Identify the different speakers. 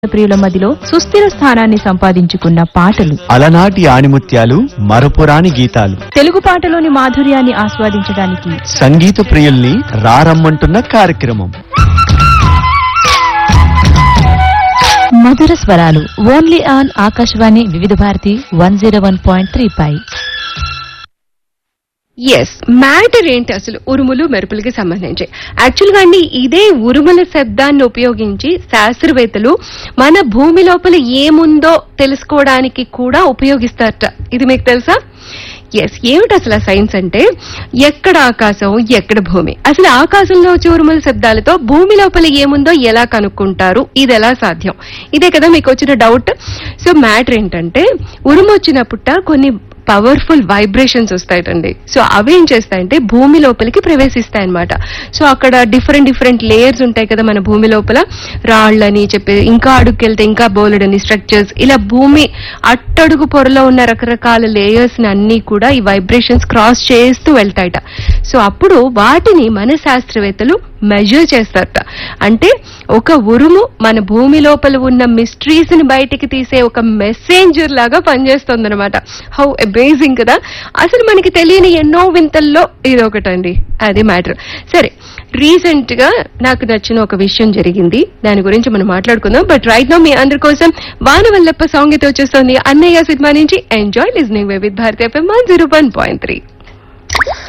Speaker 1: ప్రియుల మదిలో సుస్థిర స్థానాన్ని సంపాదించుకున్న పాటలు
Speaker 2: అలనాటి ఆణిముత్యాలు మరపురాని గీతాలు
Speaker 1: తెలుగు పాటలోని మాధుర్యాన్ని ఆస్వాదించడానికి
Speaker 2: సంగీత ప్రియుల్ని రారమ్మంటున్న కార్యక్రమం
Speaker 1: మధుర స్వరాలు only on Akashvani Vividh Bharati one zero one point three పై
Speaker 3: ఎస్ మ్యాటర్ ఏంటి అసలు ఉరుములు మెరుపులకి సంబంధించి యాక్చువల్ గా అండి ఇదే ఉరుముల శబ్దాన్ని ఉపయోగించి శాస్త్రవేత్తలు మన భూమి లోపల ఏముందో తెలుసుకోవడానికి కూడా ఉపయోగిస్తారట ఇది మీకు తెలుసా ఎస్ ఏమిటి అసలు ఆ సైన్స్ అంటే ఎక్కడ ఆకాశం ఎక్కడ భూమి అసలు ఆకాశంలో వచ్చే ఉరుముల శబ్దాలతో భూమి లోపల ఏముందో ఎలా కనుక్కుంటారు ఇది ఎలా సాధ్యం ఇదే కదా మీకు వచ్చిన డౌట్ సో మ్యాటర్ ఏంటంటే ఉరుము వచ్చినప్పుట కొన్ని పవర్ఫుల్ వైబ్రేషన్స్ వస్తాయండి సో అవి ఏం చేస్తాయంటే భూమి లోపలికి ప్రవేశిస్తాయి అనమాట సో అక్కడ డిఫరెంట్ డిఫరెంట్ లేయర్స్ ఉంటాయి కదా మన భూమి లోపల రాళ్ళని చెప్పి ఇంకా అడుగుకెళ్తే ఇంకా బోలెడని స్ట్రక్చర్స్ ఇలా భూమి అట్టడుగు పొరలో ఉన్న రకరకాల లేయర్స్ అన్ని కూడా ఈ వైబ్రేషన్స్ క్రాస్ చేస్తూ వెళ్తాయట సో అప్పుడు వాటిని మన శాస్త్రవేత్తలు మెజర్ చేస్తారట అంటే ఒక ఉరుము మన భూమి లోపల ఉన్న మిస్టరీస్ ని బయటికి తీసే ఒక మెసెంజర్ లాగా పనిచేస్తుంది అనమాట హౌ అమేజింగ్ కదా అసలు మనకి తెలియని ఎన్నో వింతల్లో ఇది ఒకటండి అది మ్యాటర్ సరే రీసెంట్ గా నాకు నచ్చిన ఒక విషయం జరిగింది దాని గురించి మనం మాట్లాడుకుందాం బట్ రైట్ నో మీ అందరి కోసం వానవల్లప్ప సాంగ్ అయితే వచ్చేస్తుంది అన్నయ్య సినిమా నుంచి ఎంజాయ్ లిజనింగ్ విత్ భారతీయ FM one zero one point three